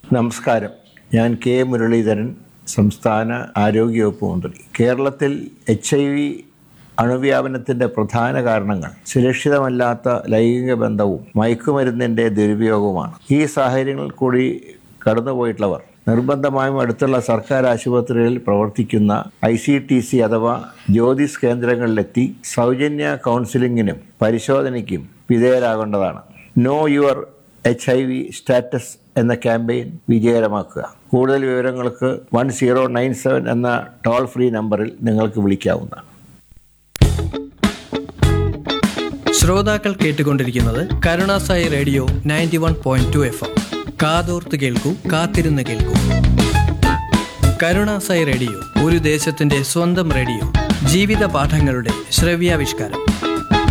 നമസ്കാരം ഞാൻ കെ മുരളീധരൻ സംസ്ഥാന ആരോഗ്യവകുപ്പ് മന്ത്രി കേരളത്തിൽ എച്ച് ഐ വി അണുവ്യാപനത്തിൻ്റെ പ്രധാന കാരണങ്ങൾ സുരക്ഷിതമല്ലാത്ത ലൈംഗിക ബന്ധവും മയക്കുമരുന്നിൻ്റെ ദുരുപയോഗവുമാണ് ഈ സാഹചര്യങ്ങളിൽ കൂടി കടന്നുപോയിട്ടുള്ളവർ നിർബന്ധമായും അടുത്തുള്ള സർക്കാർ ആശുപത്രികളിൽ പ്രവർത്തിക്കുന്ന ഐ സി ടി സി അഥവാ ജ്യോതിസ് കേന്ദ്രങ്ങളിലെത്തി സൗജന്യ കൗൺസിലിങ്ങിനും പരിശോധനയ്ക്കും വിധേയരാകേണ്ടതാണ് know your H I V status എന്ന ക്യാമ്പയിൻ വിജയകരമാക്കുക കൂടുതൽ വിവരങ്ങൾക്ക് വൺ സീറോ നയൻ സെവൻ എന്ന ടോൾ ഫ്രീ നമ്പറിൽ നിങ്ങൾക്ക് വിളിക്കാവുന്നതാണ് ശ്രോതാക്കൾ കേട്ടുകൊണ്ടിരിക്കുന്നത് Karunasai radio ninety one point two F M കാതോർത്ത് കേൾക്കൂ കാത്തിരുന്ന് കേൾക്കൂ കരുണാസായി റേഡിയോ ഒരു ദേശത്തിന്റെ സ്വന്തം റേഡിയോ ജീവിത പാഠങ്ങളുടെ ശ്രവ്യാവിഷ്കാരം